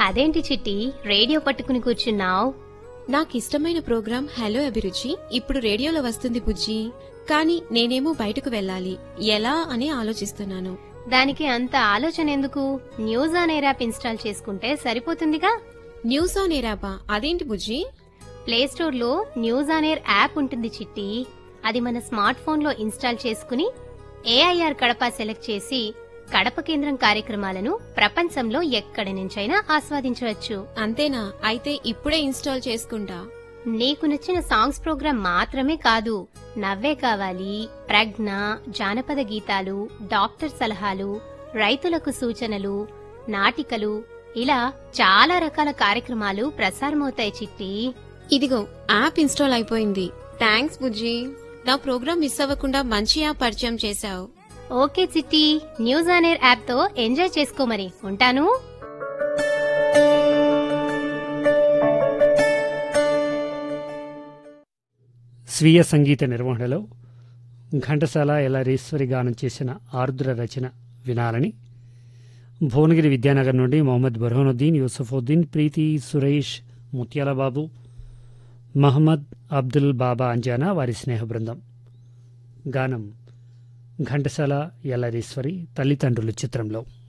అదేంటి చిట్టి రేడియో పట్టుకుని కూర్చున్నావు నాకిష్టమైన ప్రోగ్రాం హలో అభిరుచి ఇప్పుడు రేడియోలో వస్తుంది బుజ్జి కానీ నేనేమో బయటకు వెళ్ళాలి ఎలా అని ఆలోచిస్తున్నాను దానికి అంత ఆలోచన ఎందుకు news on air app install చేసుకుంటే సరిపోతుందిగా న్యూస్ ఆన్ ఎయిరాబా అదేంటి బుజ్జి ప్లే స్టోర్ లో న్యూస్ ఆన్ ఎయిర్ యాప్ ఉంటుంది చిట్టి అది మన స్మార్ట్ ఫోన్ లో ఇన్స్టాల్ చేసుకుని ఏఐఆర్ కడప సెలెక్ట్ చేసి కడప కేంద్రం కార్యక్రమాలను ప్రపంచంలో ఎక్కడి నుంచైనా ఆస్వాదించవచ్చు అంతేనా అయితే ఇప్పుడే ఇన్స్టాల్ చేసుకుంటా నీకు నచ్చిన సాంగ్స్ ప్రోగ్రాం మాత్రమే కాదు నవ్వే కావాలి ప్రజ్ఞ జానపద గీతాలు డాక్టర్ సలహాలు రైతులకు సూచనలు నాటికలు ఇలా చాలా రకాల కార్యక్రమాలు ప్రసారమవుతాయి చిట్టి ఇదిగో యాప్ ఇన్స్టాల్ అయిపోయింది థ్యాంక్స్ బుజ్జి నా ప్రోగ్రాం మిస్ అవ్వకుండా మంచి యాప్ పరిచయం చేశావు okay Chitti news on air app తో ఎంజాయ్ చేసుకో మరి ఉంటాను స్వీయ సంగీత నిర్వహణలో ఘంటసాల ఎల్లారీశ్వరి గానం చేసిన ఆర్ద్ర రచన వినాలని భువనగిరి విద్యానగర్ నుండి మొహమ్మద్ బర్హనుద్దీన్ యూసఫుద్దీన్ ప్రీతి సురేష్ ముత్యాలబాబు మహమ్మద్ అబ్దుల్ బాబా అంజానా వారి స్నేహ బృందం గానం ఘంటసాల ఎల్లారీశ్వరి తల్లిదండ్రులు చిత్రంలో